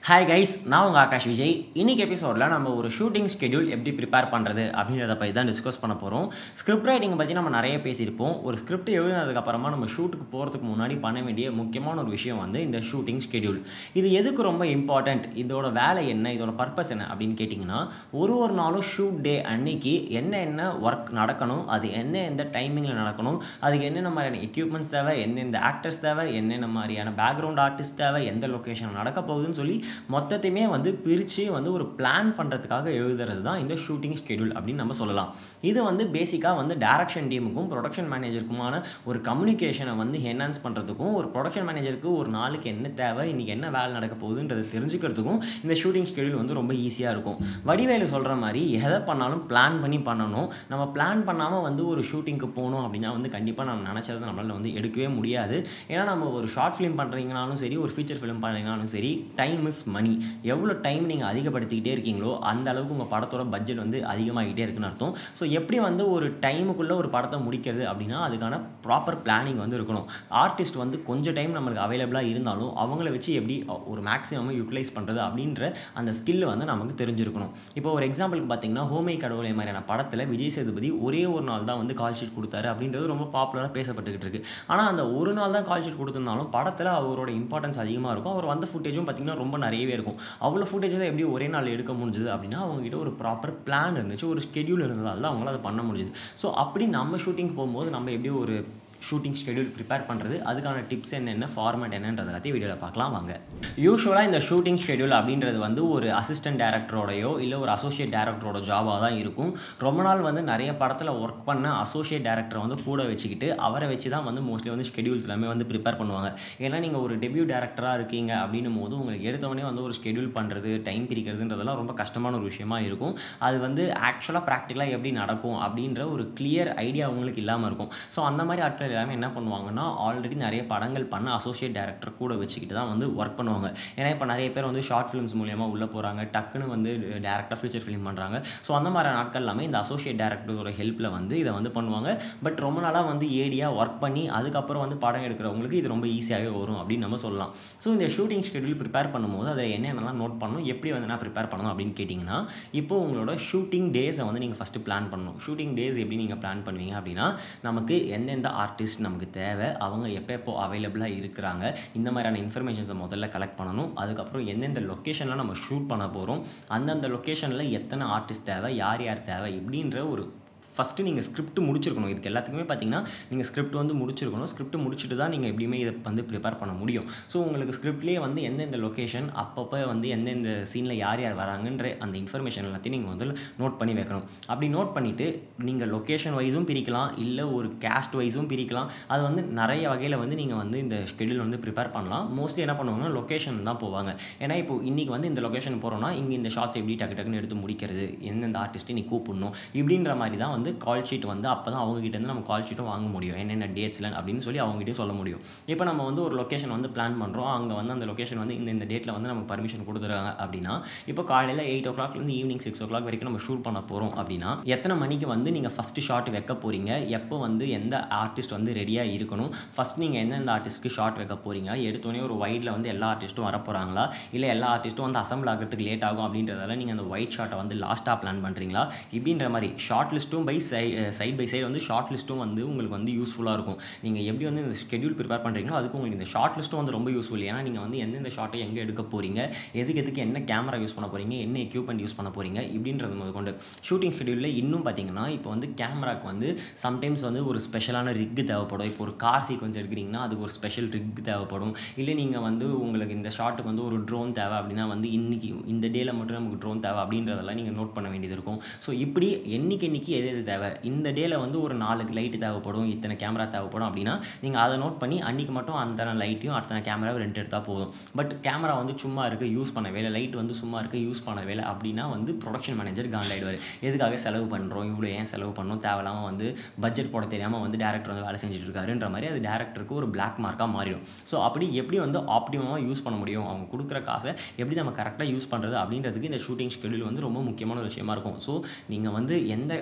hi guys நான் உங்கள் ஆகாஷ் விஜய் இன்னைக்கு எபிசோடில் நம்ம ஒரு ஷூட்டிங் ஸ்கெடியூல் எப்படி ப்ரிப்பேர் பண்ணுறது அப்படின்றத பற்றி தான் டிஸ்கஸ் பண்ண போகிறோம் ஸ்கிரிப்ட் ரைட்டிங் பற்றி நம்ம நிறைய பேசியிருப்போம் ஒரு ஸ்கிரிப்ட் எழுதினதுக்கப்புறமா நம்ம ஷூட்டுக்கு போகிறதுக்கு முன்னாடி பண்ண வேண்டிய முக்கியமான ஒரு விஷயம் வந்து இந்த ஷூட்டிங் ஸ்கெடியூல் இது எதுக்கு ரொம்ப இம்பார்ட்டண்ட் இதோட வேலை என்ன இதோட பர்பஸ் என்ன அப்படின்னு கேட்டிங்கன்னா ஒரு ஒரு நாளும் ஷூட் டே அன்னைக்கு என்ன என்ன ஒர்க் நடக்கணும் அது என்ன எந்த டைமிங்கில் நடக்கணும் அதுக்கு என்னென்ன மாதிரியான எக்யூப்மெண்ட்ஸ் தேவை எந்தெந்த ஆக்டர்ஸ் தேவை என்னென்ன மாதிரியான பேக்ரவுண்ட் ஆர்டிஸ்ட் தேவை எந்த லொக்கேஷன் நடக்க போகுதுன்னு சொல்லி மொத்தத்தையுமே வந்து பிரித்து வந்து ஒரு பிளான் பண்ணுறதுக்காக எழுதுறது தான் இந்த ஷூட்டிங் ஸ்கெடியூல் அப்படின்னு நம்ம சொல்லலாம் இது வந்து பேசிக்காக வந்து டேரக்ஷன் டீமுக்கும் ப்ரொடக்ஷன் மேனேஜருக்குமான ஒரு கம்யூனிகேஷனை வந்து என்ஹான்ஸ் பண்ணுறதுக்கும் ஒரு ப்ரொடக்ஷன் மேனேஜருக்கு ஒரு நாளுக்கு என்ன தேவை இன்றைக்கி என்ன வேலை நடக்க போகுதுன்றதை தெரிஞ்சுக்கிறதுக்கும் இந்த ஷூட்டிங் ஸ்கெடியூல் வந்து ரொம்ப ஈஸியாக இருக்கும் வடிவேலு சொல்கிற மாதிரி எதை பண்ணாலும் பிளான் பண்ணி பண்ணணும் நம்ம பிளான் பண்ணாமல் வந்து ஒரு ஷூட்டிங்க்கு போகணும் அப்படின்னா வந்து கண்டிப்பாக நம்ம நினச்சதை நம்மளால் வந்து எடுக்கவே முடியாது ஏன்னா நம்ம ஒரு ஷார்ட் ஃபிலிம் பண்ணுறீங்கனாலும் சரி ஒரு ஃபீச்சர் ஃபிலிம் பண்ணுறீங்கனாலும் சரி டைம் இஸ் மணி எவ்வளோ டைம் நீங்கள் அதிகப்படுத்திக்கிட்டே இருக்கீங்களோ அந்த அளவுக்கு உங்கள் படத்தோட பட்ஜெட் வந்து அதிகமாகிட்டே இருக்குன்னு அர்த்தம் ஸோ எப்படி வந்து ஒரு டைமுக்குள்ளே ஒரு படத்தை முடிக்கிறது அப்படின்னா அதுக்கான ப்ராப்பர் பிளானிங் வந்து இருக்கணும் ஆர்டிஸ்ட் வந்து கொஞ்சம் டைம் நம்மளுக்கு அவைலபிளாக இருந்தாலும் அவங்கள வச்சு எப்படி ஒரு மேக்ஸிமம் யூட்டிலைஸ் பண்ணுறது அப்படின்ற அந்த ஸ்கில் வந்து நமக்கு தெரிஞ்சிருக்கணும் இப்போ ஒரு எக்ஸாம்பிளுக்கு பார்த்தீங்கன்னா ஹோமை கடவுளை மாதிரியான படத்தில் விஜய் சேதுபதி ஒரே ஒரு நாள் தான் வந்து கால் ஷீட் கொடுத்தாரு அப்படின்றது ரொம்ப பாப்புலராக பேசப்பட்டுக்கிட்டு இருக்கு ஆனால் அந்த ஒரு நாள் தான் கால் ஷீட் கொடுத்துருந்தாலும் படத்தில் அவரோட இம்பார்ட்டன்ஸ் அதிகமாக இருக்கும் அவர் வந்த ஃபுட்டேஜும் பார்த்தீங்கன்னா ரொம்ப நிறையவே இருக்கும் அவ்வளோ ஃபுட்டேஜ் தான் எப்படி ஒரே நாள் எடுக்க முடிஞ்சது அப்படின்னா அவங்ககிட்ட ஒரு ப்ராப்பர் பிளான் இருந்துச்சு ஒரு ஸ்கெடியூல் இருந்ததால் தான் அவங்களால அதை பண்ண முடிஞ்சுது ஸோ அப்படி நம்ம ஷூட்டிங் போகும்போது நம்ம எப்படி ஒரு ஷூட்டிங் ஸ்கெடியூல் ப்ரிப்பேர் பண்ணுறது அதுக்கான டிப்ஸ் என்னென்ன ஃபார்மேட் என்னன்றதை பற்றி வீடியோவில் பார்க்கலாம் வாங்க யூஸ்வலாக இந்த ஷூட்டிங் ஷெடியூல் அப்படின்றது வந்து ஒரு அசிஸ்டன்ட் டேரக்டரோடையோ இல்லை ஒரு அசோசியேட் டேரக்டரோட ஜாபாக தான் இருக்கும் ரொம்ப நாள் வந்து நிறைய படத்தில் ஒர்க் பண்ண அசோசியேட் டேரக்டரை வந்து கூட வச்சுக்கிட்டு அவரை வச்சு தான் வந்து மோஸ்ட்லி வந்து ஷெடியூல்ஸ் எல்லாமே வந்து ப்ரிப்பேர் பண்ணுவாங்க ஏன்னா நீங்கள் ஒரு டெபியூ டேரக்டராக இருக்கீங்க அப்படின்னும் போது உங்களுக்கு எடுத்தவொடனே வந்து ஒரு ஸ்கெடியூல் பண்ணுறது டைம் பிரிக்கிறதுன்றதெல்லாம் ரொம்ப கஷ்டமான ஒரு விஷயமா இருக்கும் அது வந்து ஆக்சுவலாக ப்ராக்டிக்கலாக எப்படி நடக்கும் அப்படின்ற ஒரு கிளியர் ஐடியா அவங்களுக்கு இல்லாமல் இருக்கும் ஸோ அந்த மாதிரி ஆட்கள் எல்லாமே என்ன பண்ணுவாங்கன்னா ஆல்ரெடி நிறைய படங்கள் பண்ண அசோசியேட் டேரக்டர் கூட வச்சுக்கிட்டு தான் வந்து ஒர்க் பண்ணுவாங்க ஏன்னா இப்போ நிறைய பேர் வந்து ஷார்ட் ஃபிலிம்ஸ் மூலியமாக உள்ளே போகிறாங்க டக்குன்னு வந்து டேரக்டாக ஃபியூச்சர் ஃபிலிம் பண்ணுறாங்க ஸோ அந்த மாதிரி நாட்கள் எல்லாமே இந்த அசோசியேட் டேரக்டரோட ஹெல்ப்பில் வந்து இதை வந்து பண்ணுவாங்க பட் ரொம்ப நாளாக வந்து ஏடியாக ஒர்க் பண்ணி அதுக்கப்புறம் வந்து படம் எடுக்கிறவங்களுக்கு இது ரொம்ப ஈஸியாகவே வரும் அப்படின்னு நம்ம சொல்லலாம் ஸோ இந்த ஷூட்டிங் ஷெடியூல் ப்ரிப்பேர் பண்ணும்போது அதில் என்னென்னலாம் நோட் பண்ணணும் எப்படி வந்து நான் ப்ரிப்பேர் பண்ணணும் அப்படின்னு கேட்டிங்கன்னா இப்போ உங்களோட ஷூட்டிங் டேஸை வந்து நீங்கள் ஃபஸ்ட்டு பிளான் பண்ணணும் ஷூட்டிங் டேஸ் எப்படி நீங்கள் பிளான் பண்ணுவீங்க அப்படின்னா நமக்கு எந்தெந்த ஆர்டிஸ்ட் நமக்கு தேவை அவங்க எப்போ எப்போ அவைலபிளாக இருக்கிறாங்க இந்த மாதிரியான இன்ஃபர்மேஷன்ஸை முதல்ல கலெக்ட் பண்ணணும் அதுக்கப்புறம் எந்தெந்த லொக்கேஷனில் நம்ம ஷூட் பண்ண போகிறோம் அந்தந்த லொக்கேஷனில் எத்தனை ஆர்டிஸ்ட் தேவை யார் யார் தேவை இப்படின்ற ஒரு ஃபஸ்ட்டு நீங்கள் ஸ்கிரிப்ட் முடிச்சிருக்கணும் இதுக்கு எல்லாத்துக்குமே பார்த்தீங்கன்னா நீங்கள் ஸ்கிரிப்ட் வந்து முடிச்சிருக்கணும் ஸ்கிரிப்ட் முடிச்சுட்டு தான் நீங்கள் எப்படியுமே இதை வந்து ப்ரிப்பேர் பண்ண முடியும் ஸோ உங்களுக்கு ஸ்கிரிப்ட்லேயே வந்து எந்தெந்த லொக்கேஷன் அப்பப்போ வந்து எந்தெந்த சீனில் யார் யார் வராங்கன்ற அந்த இன்ஃபர்மேஷன் எல்லாத்தையும் நீங்கள் வந்து நோட் பண்ணி வைக்கணும் அப்படி நோட் பண்ணிவிட்டு நீங்கள் லொக்கேஷன் வைஸும் பிரிக்கலாம் இல்லை ஒரு கேஸ்ட் வைஸும் பிரிக்கலாம் அது வந்து நிறைய வகையில் வந்து நீங்கள் வந்து இந்த ஷெடியூல் வந்து ப்ரிப்பேர் பண்ணலாம் மோஸ்ட்லி என்ன பண்ணுவாங்கன்னா லொக்கேஷன் தான் போவாங்க ஏன்னா இப்போ இன்றைக்கி வந்து இந்த லொக்கேஷன் போகிறோன்னா இங்கே இந்த ஷார்ட்ஸ் எப்படி டக்கு டக்குன்னு எடுத்து முடிக்கிறது எந்தெந்த ஆர்டிஸ்ட்டு நீ கூப்பிடணும் இப்படின்ற மாதிரி தான் வந்து வந்து கால் ஷீட் வந்து அப்போ தான் அவங்ககிட்டேருந்து நம்ம கால் ஷீட்டும் வாங்க முடியும் என்னென்ன டேட்ஸில் அப்படின்னு சொல்லி அவங்ககிட்டயும் சொல்ல முடியும் இப்போ நம்ம வந்து ஒரு லொக்கேஷன் வந்து பிளான் பண்ணுறோம் அங்கே வந்து அந்த லொக்கேஷன் வந்து இந்த இந்த டேட்டில் வந்து நமக்கு பர்மிஷன் கொடுத்துருக்காங்க அப்படின்னா இப்போ காலையில் எயிட் ஓ கிளாக்லேருந்து ஈவினிங் சிக்ஸ் ஓ கிளாக் வரைக்கும் நம்ம ஷூட் பண்ண போகிறோம் அப்படின்னா எத்தனை மணிக்கு வந்து நீங்கள் ஃபஸ்ட்டு ஷாட் வைக்க போகிறீங்க எப்போ வந்து எந்த ஆர்டிஸ்ட் வந்து ரெடியாக இருக்கணும் ஃபஸ்ட் நீங்கள் எந்தெந்த ஆர்டிஸ்ட்க்கு ஷாட் வைக்க போகிறீங்க எடுத்தோடனே ஒரு ஒயிட்டில் வந்து எல்லா ஆர்டிஸ்ட்டும் வர போகிறாங்களா இல்லை எல்லா ஆர்டிஸ்ட்டும் வந்து அசம்பிள் ஆகிறதுக்கு லேட் ஆகும் அப்படின்றதால நீங்கள் அந்த ஒயிட் ஷாட்டை வந்து லாஸ்ட்டாக பிளான் பண்ணுறீங்களா இப்படின்ற மாதிரி ஷார்ட் லிஸ்ட்டும் பை சை சைட் பை சைடு வந்து ஷார்ட் லிஸ்ட்டும் வந்து உங்களுக்கு வந்து யூஸ்ஃபுல்லாக இருக்கும் நீங்கள் எப்படி வந்து இந்த ஷெடியூல் ப்ரிப்பேர் பண்ணுறீங்களோ அதுக்கு உங்களுக்கு இந்த ஷார்ட் லிஸ்ட்டும் வந்து ரொம்ப யூஸ்ஃபுல் ஏன்னா நீங்கள் வந்து எந்தெந்த ஷார்ட்டை எங்கே எடுக்க போகிறீங்க எதுக்கு எதுக்கு என்ன கேமரா யூஸ் பண்ண போகிறீங்க என்ன எக்யூப்மெண்ட் யூஸ் பண்ண போகிறீங்க இப்படின்றது முதல் கொண்டு ஷூட்டிங் ஷெடியூலில் இன்னும் பார்த்தீங்கன்னா இப்போ வந்து கேமராக்கு வந்து சம்டைம்ஸ் வந்து ஒரு ஸ்பெஷலான ரிக்கு தேவைப்படும் இப்போ ஒரு கார் சீக்வன்ஸ் எடுக்கிறீங்கன்னா அதுக்கு ஒரு ஸ்பெஷல் ரிக் தேவைப்படும் இல்லை நீங்கள் வந்து உங்களுக்கு இந்த ஷாட்டுக்கு வந்து ஒரு ட்ரோன் தேவை அப்படின்னா வந்து இன்றைக்கி இந்த டேயில் மட்டும் நமக்கு ட்ரோன் தேவை அப்படின்றதெல்லாம் நீங்கள் நோட் பண்ண வேண்டியது இருக்கும் ஸோ இப்படி என்னைக்கு என்னைக்கு எது எது தேவை இந்த டேயில் வந்து ஒரு நாலுக்கு லைட்டு தேவைப்படும் இத்தனை கேமரா தேவைப்படும் அப்படின்னா நீங்கள் அதை நோட் பண்ணி அன்றைக்கி மட்டும் அந்த லைட்டையும் அடுத்த கேமராவை ரெண்டு எடுத்தால் போதும் பட் கேமரா வந்து சும்மா இருக்குது யூஸ் பண்ண வேலை லைட் வந்து சும்மா இருக்குது யூஸ் பண்ண வேலை அப்படின்னா வந்து ப்ரொடக்ஷன் மேனேஜர் காண்டாயிடுவார் எதுக்காக செலவு பண்ணுறோம் இவ்வளோ ஏன் செலவு பண்ணோம் தேவையில்லாமல் வந்து பட்ஜெட் போட தெரியாமல் வந்து டேரக்டர் வந்து வேலை செஞ்சுட்டு இருக்காருன்ற மாதிரி அது டேரக்டருக்கு ஒரு பிளாக் மார்க்காக மாறிடும் ஸோ அப்படி எப்படி வந்து ஆப்டிமமாக யூஸ் பண்ண முடியும் அவங்க கொடுக்குற காசை எப்படி நம்ம கரெக்டாக யூஸ் பண்ணுறது அப்படின்றதுக்கு இந்த ஷூட்டிங் ஷெடியூல் வந்து ரொம்ப முக்கியமான ஒரு விஷயமா இருக்கும் ஸோ நீங்கள் வந்து எந்த ஆர்டிஸ்ட்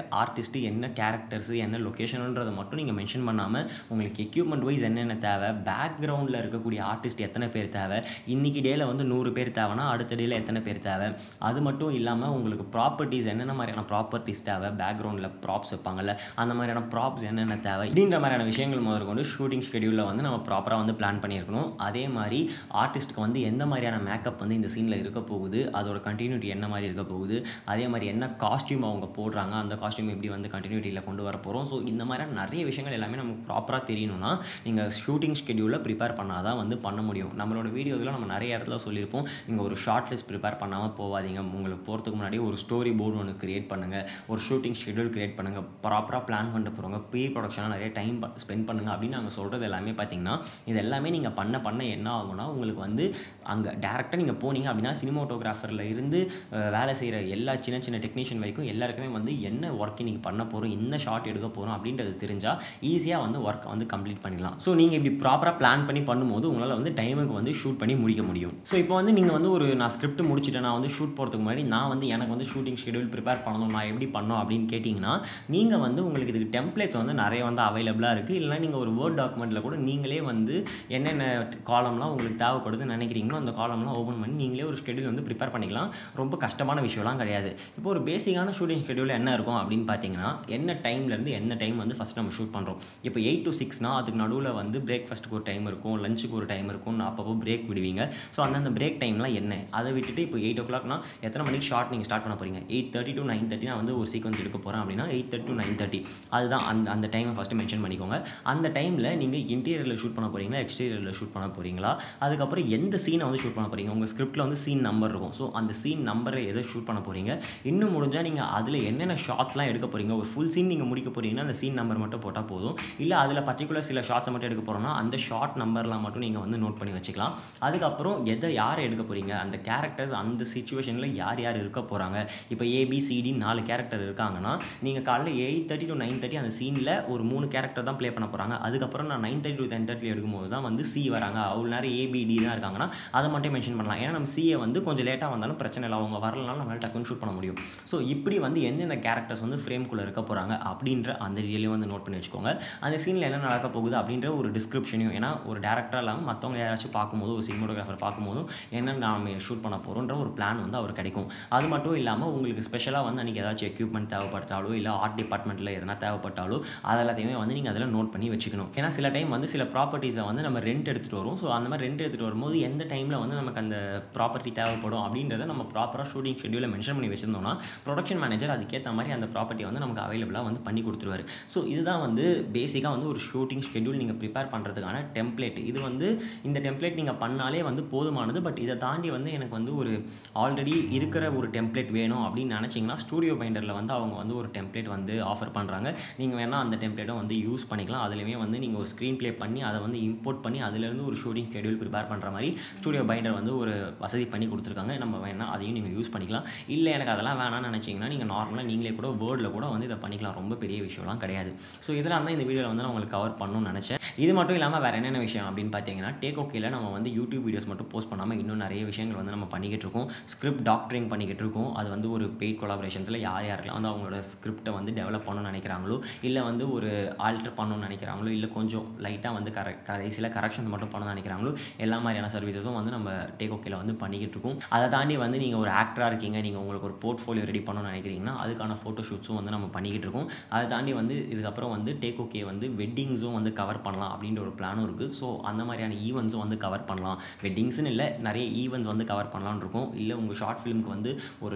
ஆர்டிஸ்ட்டு என்ன கேரக்டர்ஸு என்ன லொக்கேஷனுன்றதை மட்டும் நீங்கள் மென்ஷன் பண்ணாமல் உங்களுக்கு எக்யூப்மெண்ட் வைஸ் என்னென்ன தேவை பேக்ரவுண்டில் இருக்கக்கூடிய ஆர்டிஸ்ட் எத்தனை பேர் தேவை இன்றைக்கி டேயில் வந்து நூறு பேர் தேவைன்னா அடுத்த டேயில் எத்தனை பேர் தேவை அது மட்டும் இல்லாமல் உங்களுக்கு ப்ராப்பர்ட்டிஸ் என்னென்ன மாதிரியான ப்ராப்பர்ட்டிஸ் தேவை பேக்ரவுண்டில் ப்ராப்ஸ் வைப்பாங்கல்ல அந்த மாதிரியான ப்ராப்ஸ் என்னென்ன தேவை இப்படின்ற மாதிரியான விஷயங்கள் முதல் கொண்டு ஷூட்டிங் ஷெடியூலில் வந்து நம்ம ப்ராப்பராக வந்து பிளான் பண்ணியிருக்கணும் அதே மாதிரி ஆர்டிஸ்ட்டுக்கு வந்து எந்த மாதிரியான மேக்கப் வந்து இந்த சீனில் இருக்க போகுது அதோட கண்டினியூட்டி என்ன மாதிரி இருக்க போகுது அதே மாதிரி என்ன காஸ்டியூம் அவங்க போடுறாங்க அந்த காஸ்டியூம் எப்படி வந்து கண்டினியூட்டியில் கொண்டு வர போகிறோம் ஸோ இந்த மாதிரியான நிறைய விஷயங்கள் எல்லாமே நமக்கு ப்ராப்பராக தெரியணும்னா நீங்கள் ஷூட்டிங் ஷெடியூலில் ப்ரிப்பேர் பண்ணால் தான் வந்து பண்ண முடியும் நம்மளோட வீடியோஸில் நம்ம நிறைய இடத்துல சொல்லியிருப்போம் நீங்கள் ஒரு ஷார்ட் லிஸ்ட் ப்ரிப்பேர் பண்ணாமல் போகாதீங்க உங்களுக்கு போகிறதுக்கு முன்னாடி ஒரு ஸ்டோரி போர்டு ஒன்று கிரியேட் பண்ணுங்கள் ஒரு ஷூட்டிங் ஷெடியூல் கிரியேட் பண்ணுங்கள் ப்ராப்பராக பிளான் பண்ணிட்டு போகிறவங்க ப்ரீ ப்ரொடக்ஷனாக நிறைய டைம் ஸ்பெண்ட் பண்ணுங்கள் அப்படின்னு நாங்கள் சொல்கிறது எல்லாமே பார்த்தீங்கன்னா இது எல்லாமே நீங்கள் பண்ண பண்ண என்ன ஆகும்னா உங்களுக்கு வந்து அங்கே டேரெக்டாக நீங்கள் போனீங்க அப்படின்னா சினிமாட்டோகிராஃபரில் இருந்து அஹ், வேலை செய்கிற எல்லா சின்ன சின்ன டெக்னீஷியன் வரைக்கும் எல்லாருக்குமே வந்து என்ன ஒர்க் நீங்கள் பண்ண போகிறோம் என்ன ஷார்ட் எடுக்க போகிறோம் அப்படின்றது தெரிஞ்சால் ஈஸியாக வந்து ஒர்க்கை வந்து கம்ப்ளீட் பண்ணிடலாம் ஸோ நீங்கள் இப்படி ப்ராப்பராக பிளான் பண்ணி பண்ணும்போது உங்களால் வந்து டைமுக்கு வந்து ஷூட் பண்ணி முடிக்க முடியும் ஸோ இப்போ வந்து நீங்கள் வந்து ஒரு நான் ஸ்கிரிப்ட் முடிச்சுட்டேன் நான் வந்து ஷூட் போகிறதுக்கு முன்னாடி நான் வந்து எனக்கு வந்து ஷூட்டிங் ஷெடியூல் ப்ரிப்பேர் பண்ணணும் நான் எப்படி பண்ணோம் அப்படின்னு கேட்டிங்கன்னா நீங்கள் வந்து உங்களுக்கு இதுக்கு டெம்ப்ளேட்ஸ் வந்து நிறைய வந்து அவைலபிளாக இருக்குது இல்லைனா நீங்கள் ஒரு வேர்ட் டாக்குமெண்ட்டில் கூட நீங்களே வந்து என்னென்ன காலம்லாம் உங்களுக்கு தேவைப்படுதுன்னு நினைக்கிறீங்களோ அந்த காலம்லாம் ஓப்பன் பண்ணி நீங்களே ஒரு ஷெடியூல் வந்து ப்ரிப்பேர் பண்ணிக்கலாம் ரொம்ப கஷ்டமான விஷயம்லாம் கிடையாது இப்போ ஒரு பேசிக்கான ஷூட்டிங் ஷெடியூல் என்ன இருக்கும் அப்படின்னு பார்த்தீங்கன்னா என்ன டைம்லேருந்து என்ன டைம் வந்து ஃபஸ்ட் நம்ம ஷூட் பண்ணுறோம் இப்போ எயிட் டு சிக்ஸ்னால் அதுக்கு நடுவில் வந்து பிரேக்ஃபாஸ்ட்டுக்கு ஒரு டைம் இருக்கும் லஞ்சுக்கு ஒரு டைம் இருக்கும் அப்பப்போ பிரேக் விடுவீங்க ஸோ அந்தந்த பிரேக் டைம்லாம் என்ன அதை விட்டுட்டு இப்போ எயிட் ஓ கிளாக்னா எத்தனை மணிக்கு ஷார்ட் நீங்கள் ஸ்டார்ட் பண்ண போகிறீங்க eight thirty to nine thirty நான் வந்து ஒரு சீக்வன்ஸ் எடுக்க போகிறேன் அப்படின்னா eight thirty to nine thirty அதுதான் அந்த அந்த டைமை ஃபஸ்ட்டு மென்ஷன் பண்ணிக்கோங்க அந்த டைமில் நீங்கள் இன்டீரியரில் ஷூட் பண்ண போகிறீங்களா எக்ஸ்டீரியரில் ஷூட் பண்ண போகிறீங்களா அதுக்கப்புறம் எந்த சீனை வந்து ஷூட் பண்ண போகிறீங்க உங்கள் ஸ்கிரிப்ட்டில் வந்து சீன் நம்பர் இருக்கும் ஸோ அந்த சீன் நம்பரை எதை ஷூட் பண்ண போகிறீங்க இன்னும் முடிஞ்சால் நீங்கள் அதில் என்னென்ன ஷார்ட்ஸ்லாம் எடுக்க போகிறீங்க ஒரு ஃபுல் சீன் நீங்கள் முடிக்க போகிறீங்கன்னா அந்த சீன் நம்பர் மட்டும் போட்டால் போதும் இல்லை அதில் பர்டிகுலர் சில ஷார்ட்ஸை மட்டும் எடுக்க போகிறோம்னா அந்த ஷார்ட் நம்பர்லாம் மட்டும் நீங்கள் வந்து நோட் பண்ணி வச்சுக்கலாம் அதுக்கப்புறம் எதை யார் எடுக்க போகிறீங்க அந்த கேரக்டர்ஸ் அந்த சுச்சுவேஷனில் யார் யார் இருக்க போகிறாங்க இப்போ ஏபிசிடி நாலு கேரக்டர் இருக்காங்கன்னா நீங்கள் காலைல eight thirty to nine thirty அந்த சீனில் ஒரு மூணு கேரக்டர் தான் ப்ளே பண்ண போகிறாங்க அதுக்கப்புறம் நான் nine thirty to ten thirty எடுக்கும்போது தான் வந்து சி வராங்க அவ்வளோ நேரம் ஏபிடி தான் இருக்காங்கன்னா அதை மட்டும் மென்ஷன் பண்ணலாம் ஏன்னா நம்ம சிஏ வந்து கொஞ்சம் லேட்டாக வந்தாலும் பிரச்சனை இல்லை அவங்க வரலனாலும் நம்மளால் டக்குன்னு ஷூட் பண்ண முடியும் ஸோ இப்படி வந்து எந்தெந்த கேரக்டர்ஸ் வந்து ஃப்ரேம்குள்ளே இருக்க போகிறாங்க அப்படின்ற அந்த டீலையும் வந்து நோட் பண்ணி வச்சுக்கோங்க அந்த சீனில் என்ன நடக்க போகுது அப்படின்ற ஒரு டிஸ்கிரிப்ஷனையும் ஏன்னா ஒரு டேரக்டராக இல்லாமல் மற்றவங்க யாராச்சும் பார்க்கும்போது ஒரு சினிமோட்டோகிராஃபர் பார்க்கும்போதும் என்ன நாம ஷூட் பண்ண போகிறோன்ற ஒரு பிளான் வந்து அவர் கிடைக்கும் அது மட்டும் இல்லாமல் உங்களுக்கு ஸ்பெஷலாக வந்து அன்றைக்கி ஏதாச்சும் எக்யூப்மெண்ட் தேவைப்பட்டாலோ இல்லை ஆர்ட் டிபார்ட்மெண்ட்டில் எதனா தேவைப்பட்டாலோ அது எல்லாத்தையுமே வந்து நீங்கள் அதில் நோட் பண்ணி வச்சுக்கணும் ஏன்னா சில டைம் வந்து சில ப்ராப்பர்ட்டிஸை வந்து நம்ம ரெண்ட் எடுத்துகிட்டு வரும் ஸோ அந்த மாதிரி ரெண்ட் எடுத்துகிட்டு வரும்போது எந்த டைமில் வந்து நமக்கு அந்த ப்ராப்பர்ட்டி தேவைப்படும் அப்படின்றத நம்ம ப்ராப்பராக ஷூட்டிங் ஷெடியூலில் மென்ஷன் பண்ணி வச்சிருந்தோம்னா ப்ரொடக்ஷன் மேனேஜர் அதுக்கேற்ற மாதிரி அந்த ப்ராப்பர்ட்டி வந்து நமக்கு அவைலபிளாக வந்து பண்ணி கொடுத்துருவாரு ஸோ இதுதான் வந்து பேசிக்காக வந்து ஒரு ஷூட்டிங் ஷெடியூல் நீங்கள் ப்ரிப்பேர் பண்ணுறதுக்கான டெம்ப்ளேட் இது வந்து இந்த டெம்ப்ளேட் நீங்கள் பண்ணாலே வந்து போதுமானது பட் இதை தாண்டி வந்து எனக்கு வந்து ஒரு ஆல்ரெடி இருக்கிற ஒரு டெம்ப்ளேட் வேணும் அப்படின்னு நினச்சிங்கன்னா ஸ்டூடியோ பைண்டரில் வந்து அவங்க வந்து ஒரு டெம்ப்ளேட் வந்து ஆஃபர் பண்ணுறாங்க நீங்கள் வேணால் அந்த டெம்ப்ளேட்டும் வந்து யூஸ் பண்ணிக்கலாம் அதுலேயுமே வந்து நீங்கள் ஒரு ஸ்க்ரீன் ப்ளே பண்ணி அதை வந்து இம்போர்ட் பண்ணி அதுலேருந்து ஒரு ஷூட்டிங் ஷெடியூல் ப்ரிப்பேர் பண்ணுற மாதிரி ஸ்டூடியோ பைண்டர் வந்து ஒரு வசதி பண்ணி கொடுத்துருக்காங்க நம்ம வேணால் அதையும் நீங்கள் யூஸ் பண்ணிக்கலாம் இல்லை எனக்கு அதெல்லாம் வேணாம்னு நினச்சிங்கன்னா நீங்கள் நார்மலாக நீங்களே கூட வேர்டில் கூட வந்து இதை பண்ணிக்கலாம் ரொம்ப பெரிய விஷயம்லாம் கிடையாது ஸோ இதெல்லாம் தான் இந்த வீடியோவில் வந்து நான் உங்களுக்கு கவர் பண்ணணும்னு நினச்சேன் இது மட்டும் இல்லாமல் வேறு என்னென்ன விஷயம் அப்படின்னு பார்த்தீங்கன்னா டேக் ஓகேல நம்ம வந்து யூடியூப் வீடியோஸ் மட்டும் போஸ்ட் பண்ணாமல் இன்னும் நிறைய விஷயங்கள் வந்து நம்ம பண்ணிக்கிட்டு இருக்கோம் ஸ்கிரிப்ட் டாக்டரிங் பண்ணிக்கிட்டு இருக்கோம் அது வந்து ஒரு பெய்ட் கொலாபரேஷன்ஸில் யார் யாருக்கெல்லாம் வந்து அவங்களோட ஸ்கிரிப்டை வந்து டெவலப் பண்ணணும்னு நினைக்கிறாங்களோ இல்லை வந்து ஒரு ஆல்டர் பண்ணணும்னு நினைக்கிறாங்களோ இல்லை கொஞ்சம் லைட்டாக வந்து கரெக்ட் கடைசியில் கரெக்ஷன்ஸ் மட்டும் பண்ணணும்னு நினைக்கிறாங்களோ எல்லா மாதிரியான சர்வீசஸும் வந்து நம்ம டேக் ஓகேல வந்து பண்ணிக்கிட்டு இருக்கோம் அதை தாண்டி வந்து நீங்கள் ஒரு ஆக்டராக இருக்கீங்க நீங்கள் உங்களுக்கு ஒரு போர்ட்ஃபோலியோ ரெடி பண்ணணும்னு நினைக்கிறீங்கன்னா அதுக்கான ஃபோட்டோ ஷூட்ஸும் வந்து நம்ம பண்ணிக்கிட்டு இருக்கோம் அதை தாண்டி வந்து இதுக்கப்புறம் வந்து டேக் ஓகே வந்து வெட்டிங்ஸும் வந்து கவர் பண்ணலாம் அப்படின்ற ஒரு பிளானும் இருக்குது ஸோ அந்த மாதிரியான ஈவெண்ட்ஸும் வந்து கவர் பண்ணலாம் வெட்டிங்ஸ்னு இல்லை நிறைய ஈவெண்ட்ஸ் வந்து கவர் பண்ணலாம்னு இருக்கும் இல்லை உங்கள் ஷார்ட் ஃபிலிமுக்கு வந்து ஒரு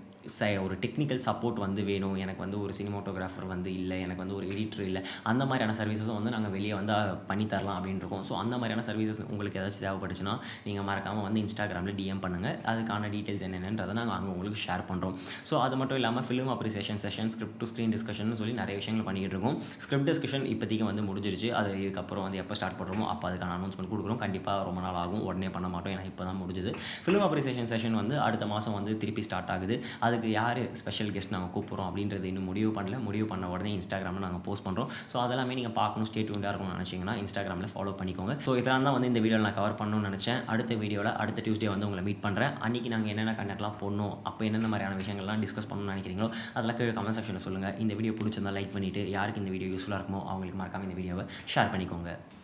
ச ஒரு டெக்னிக்கல் சப்போர்ட் வந்து வேணும் எனக்கு வந்து ஒரு சினிமாட்டோகிராஃபர் வந்து இல்லை எனக்கு வந்து ஒரு எடிட்டர் இல்லை அந்த மாதிரியான சர்வீசஸும் வந்து நாங்கள் வெளியே வந்து பண்ணி தரலாம் அப்படின்னு இருக்கோம் ஸோ அந்த மாதிரியான சர்வீசஸ் உங்களுக்கு ஏதாச்சும் தேவைப்பட்டுச்சுன்னா நீங்கள் மறக்காமல் வந்து இன்ஸ்டாகிராமில் டிஎம் பண்ணுங்கள் அதுக்கான டீட்டெயில்ஸ் என்னென்னன்றதை நாங்கள் அங்கே உங்களுக்கு ஷேர் பண்ணுறோம் ஸோ அது மட்டும் இல்லாமல் film appreciation session script to screen discussion சொல்லி நிறைய விஷயங்கள் பண்ணிக்கிட்டு இருக்கோம் ஸ்கிரிப்ட் டிஸ்கஷன் இப்போதைக்கு வந்து முடிஞ்சிருச்சு அது இதுக்கப்புறம் வந்து எப்போ ஸ்டார்ட் பண்ணுறோமோ அப்போ அதுக்கான அனௌன்ஸ்மெண்ட் கொடுக்குறோம் கண்டிப்பாக ரொம்ப நாள் ஆகும் உடனே பண்ண மாட்டோம் ஏன்னா இப்போ தான் முடிஞ்சுது ஃபிலிம் அப்ரிசியேஷன் செஷன் வந்து அடுத்த மாதம் வந்து திருப்பி ஸ்டார்ட் ஆகுது அது அதுக்கு யார் ஸ்பெஷல் கெஸ்ட் நாங்கள் கூப்பிட்றோம் அப்படின்றது இன்னும் முடிவு பண்ணல முடிவு பண்ண உடனே இன்ஸ்டாகிராமில் நாங்கள் போஸ்ட் பண்ணுறோம் ஸோ அதெல்லாமே நீங்கள் பார்க்கணும் ஸ்டேட் டூண்டாக இருக்கணும்னு நினச்சிங்கன்னா இன்ஸ்டாகிராமில் ஃபாலோ பண்ணிக்கோங்க ஸோ இதெல்லாம் தான் வந்து இந்த வீடியோவில் நான் கவர் பண்ணணும்னு நினச்சேன் அடுத்த வீடியோவில் அடுத்த டியூஸ்டே வந்து உங்களை மீட் பண்ணுறேன் அன்றைக்கி நாங்கள் என்னென்ன கண்டென்ட்லாம் போடணும் அப்போ என்னென்ன மாதிரியான விஷயங்கள்லாம் டிஸ்கஸ் பண்ணணும்னு நினைக்கிறீங்களோ அதெல்லாம் கீழே கமெண்ட் செக்ஷனில் சொல்லுங்கள் இந்த வீடியோ பிடிச்சிருந்தா லைக் பண்ணிவிட்டு யாருக்கு இந்த வீடியோ யூஸ்ஃபுல்லாக இருக்குமோ அவங்களுக்கு மறக்காம இந்த வீடியோவை ஷேர் பண்ணிக்கோங்க